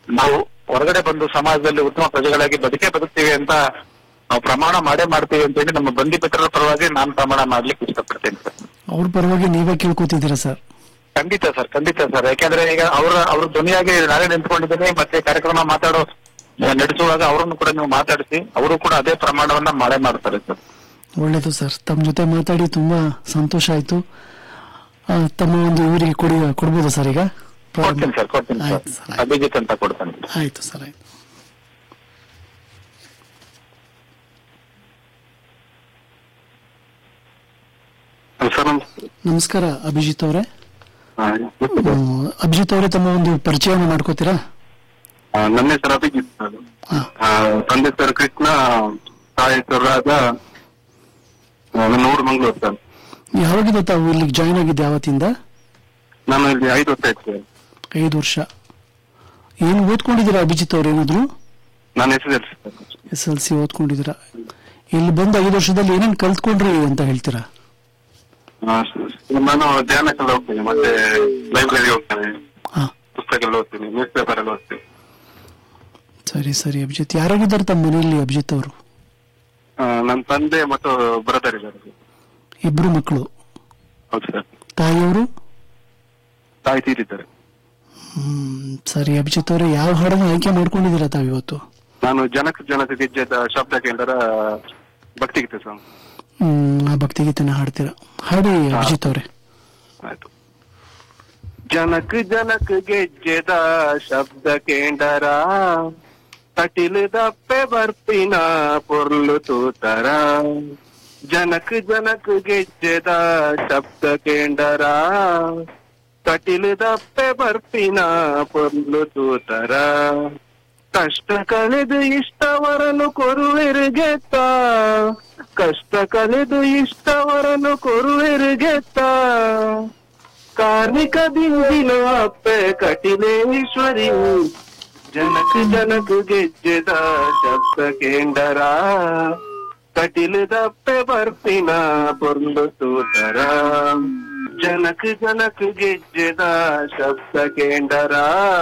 ನಾವು ಹೊರಗಡೆ ಬಂದು ಸಮಾಜದಲ್ಲಿ ಉತ್ತಮ ಪ್ರಜೆಗಳಾಗಿ ಬದುಕೇ ಬದುಕ್ತೀವಿ ಅಂತ ನಾವು ಪ್ರಮಾಣ ಮಾಡೇ ಮಾಡ್ತೀವಿ ಅಂತ ಹೇಳಿ ನಮ್ಮ ಬಂಧು ಮಿತ್ರರ ಪರವಾಗಿ ನಾನು ಪ್ರಮಾಣ ಮಾಡ್ಲಿಕ್ಕೆ ಇಷ್ಟಪಡ್ತೇನೆ ಸರ್ ಅವ್ರ ಪರವಾಗಿ ನೀವೇ ಕೇಳ್ಕೊತಿದ್ದೀರಾ ಸರ್ ಖಂಡಿತ ಸರ್ ಖಂಡಿತ ಸರ್ ಯಾಕೆಂದ್ರೆ ಈಗ ಅವರ ಅವ್ರ ಧ್ವನಿಯಾಗಿ ನಾನೇ ನಿಂತ್ಕೊಂಡಿದ್ದೀನಿ ಮತ್ತೆ ಕಾರ್ಯಕ್ರಮ ಮಾತಾಡೋ ನಡೆಸುವಾಗ ಅವರನ್ನು ಕೂಡ ನೀವು ಮಾತಾಡಿಸಿ ಅವರು ಕೂಡ ಅದೇ ಪ್ರಮಾಣವನ್ನ ಮಾಡೇ ಮಾಡ್ತಾರೆ ಸರ್ ಒಳ್ಳೇದು ಸರ್ ತಮ್ಮ ಜೊತೆ ಮಾತಾಡಿ ತುಂಬಾ ಸಂತೋಷ ಆಯ್ತು ಆ, ತಮ್ಮ ಒಂದು ಇವರಿಗೆ ಕೊಡಿ ಕೊಡ್ಬೋದಾ ಸರ್ ಈಗ ಕೊಡ್ತೀನಿ ಸರ್ ಕೊಡ್ತೀನಿ ಸರ್ ಆಯ್ತು ಸರ್ ಆಯ್ತು. ಅಭಿಜಿತ್ ಅಂತ ಕೊಡ್ತೇನೆ ಆಯ್ತು ಸರ್ ಆಯ್ತು ಸರ್ ನಮಸ್ಕಾರ ಅಭಿಜಿತ್ ಅವರೇ ಅಭಿಜಿತ್ ಅವರೇ ತಮ್ಮ ಒಂದು ಪರಿಚಯವನ್ನು ಮಾಡ್ಕೋತೀರಾ ನನ್ನ ಹೆಸರು ಅಭಿಜಿತ್ ಅದು ಹಾ. ಆ, ತಂದೆ ಹೆಸರು ಕೃಷ್ಣ ತಾಯಿ ಹೆಸರು ರಾಧ ಆ, ನನ್ನ ಊರು ಮಂಗಳೂರು ಸರ್ ಯಾವಾಗಿಂದ ತಾವು ಇಲ್ಲಿಗೆ ಜಾಯ್ನ್ ಆಗಿದ್ದು ಯಾವತ್ತಿಂದ ನಾನು ಇಲ್ಲಿ ಐದು ವರ್ಷ ಆಯ್ತು ಸರ್ ಐದು ವರ್ಷ ಏನು ಓದ್ಕೊಂಡಿದ್ದೀರಾ ಅಭಿಜಿತ್ ಅವ್ರು ಏನಾದ್ರು ನಾನು ಹೆಸರು L sir S L C ಓದ್ಕೊಂಡಿದ್ದೀರಾ ಇಲ್ಲಿ ಬಂದು ಐದು ವರ್ಷದಲ್ಲಿ ಏನೇನು ಕಲ್ತ್ಕೊಂಡ್ರಿ ಅಂತ ಹೇಳ್ತೀರಾ ಆ, ನಾನು ಧ್ಯಾನಕ್ಕೆಲ್ಲ ಹೋಗ್ತೀನಿ ಮತ್ತೆ ಲೈಬ್ರರಿ ಹೋಗ್ತೇನೆ ಹಾ ಪುಸ್ತಕ ಎಲ್ಲ ಓದ್ತೀನಿ ನ್ಯೂಸ್ ಪೇಪರ್ ಎಲ್ಲ ಓದ್ತೀನಿ ಸರಿ ಸರಿ ಅಭಿಜಿತ್ ಯಾರಾಗಿದ್ದಾರೆ ತಮ್ಮ ಮನೆಯಲ್ಲಿ ಅಭಿಜಿತ್ ಅವರು ಆ, ನನ್ನ ತಂದೆ ಮತ್ತು ಬ್ರದರ್ ಇದ್ದಾರೆ ಇಬ್ರು ಮಕ್ಕಳು ಹೌದು ಸರ್ ತಾಯಿಯವರು ತಾಯಿ ತೀರಿದ್ದಾರೆ ಹ್ಮ್ ಸರಿ ಅಭಿಜಿತ್ ಅವರೇ ಯಾವ ಹಾಡನ್ನು ಆಯ್ಕೆ ಮಾಡ್ಕೊಂಡಿದ್ದೀರಾ ತಾವು ಇವತ್ತು ನಾನು ಜನಕ ಜನಕ ಗೆಜ್ಜೆದ ಶಬ್ದ ಕೇಂದ್ರ ಭಕ್ತಿಗೀತೆ ಸಾಂಗ್ ಹ್ಮ್ ಆ ಭಕ್ತಿಗೀತೆನ ಹಾಡ್ತೀರಾ ಹಾಡಿ ಅಭಿಜಿತ್ ಅವರೇ ಆಯ್ತು ಜನಕ್ ಜನಕ್ ಗೆಜ್ಜೆದ ಶಬ್ದ ಕೇಂಡರ ಕಟಿಲು ದಪ್ಪೆ ಬರ್ಪಿನ ಪೊರ್ಲು ತೂತರ ಜನಕ್ ಜನಕ್ ಗೆಜ್ಜೆದ ಶಬ್ದ ಕೇಂಡರ ಕಟಿಲು ದಪ್ಪೆ ಬರ್ಪಿನ ಪೊರ್ಲು ತೂತರ ಕಷ್ಟ ಕಳೆದು ಇಷ್ಟವರನ್ನು ಕೊರುವೆರುಗೆತ್ತ ಕಷ್ಟ ಕಳೆದು ಇಷ್ಟವರನ್ನು ಕೊರುವೆರುಗೆತ್ತ ಕಾರ್ಮಿಕ ದಿಂದಿನ ಅಪ್ಪೆ ಕಟಿಲೇಶ್ವರಿ ಜನಕ ಜನಕ ಗೆಜ್ಜೆದ ಶಬ್ದ ಕೇಂಡರ ಕಟಿಲು ದಪ್ಪೆ ಬರ್ಪಿನ ಪೊರ್ಲು ತೂತರ ಜನಕ ಜನಕ ಗೆಜ್ಜೆದ ಶಬ್ದ ಕೇಂಡರ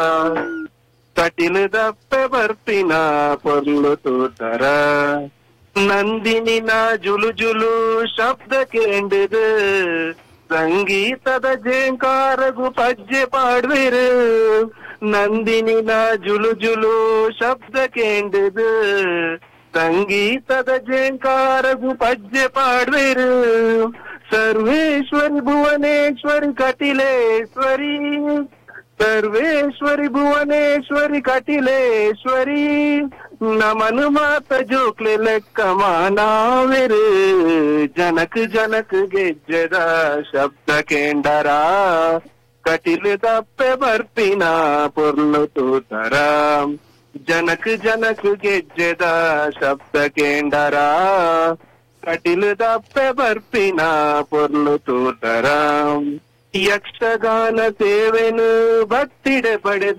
ಕಟಿಲು ದಪ್ಪೆ ಬರ್ಪಿನ ಪೊರ್ಲು ತೂತರ ನಂದಿನಿನ ಜುಲು ಜುಲು ಶಬ್ದ ಕೇಂಡಿದು ಸಂಗೀತದ ಜೇಂಕಾರಗು ಪಜ್ಜೆ ಪಾಡ್ವಿರು ನಂದಿನಿನ ಜುಲು ಜುಲು ಶಬ್ದ ಕೇಂಡಿದು ಸಂಗೀತದ ಜೇಂಕಾರಗು ಪಜ್ಜೆ ಪಾಡ್ವಿರು ಸರ್ವೇಶ್ವರಿ ಭುವನೇಶ್ವರಿ ಕಟಿಲೇಶ್ವರಿ ಸರ್ವೇಶ್ವರಿ ಭುವನೇಶ್ವರಿ ಕಟಿಲೇಶ್ವರಿ ನಮನು ಮಾತ ಜೋಕ್ಲೆ ಲೆಕ್ಕ ಮಾನಾವಿರು ಜನಕ್ ಜನಕ್ ಗೆಜ್ಜೆದ ಶಬ್ದ ಕೇಂಡರ ಕಟಿಲು ದಪ್ಪೆ ಬರ್ಪಿನ ಪೊರ್ಲು ತೂತರ ಜನಕ್ ಜನಕ್ ಗೆಜ್ಜೆದ ಶಬ್ದ ಕೇಂಡರ ಕಟಿಲು ದಪ್ಪೆ ಬರ್ಪಿನ ಪೊರ್ಲು ತೂತರ ಯಕ್ಷಗಾನ ಸೇವೆನು ಭಕ್ತಿಡೆ ಪಡೆದ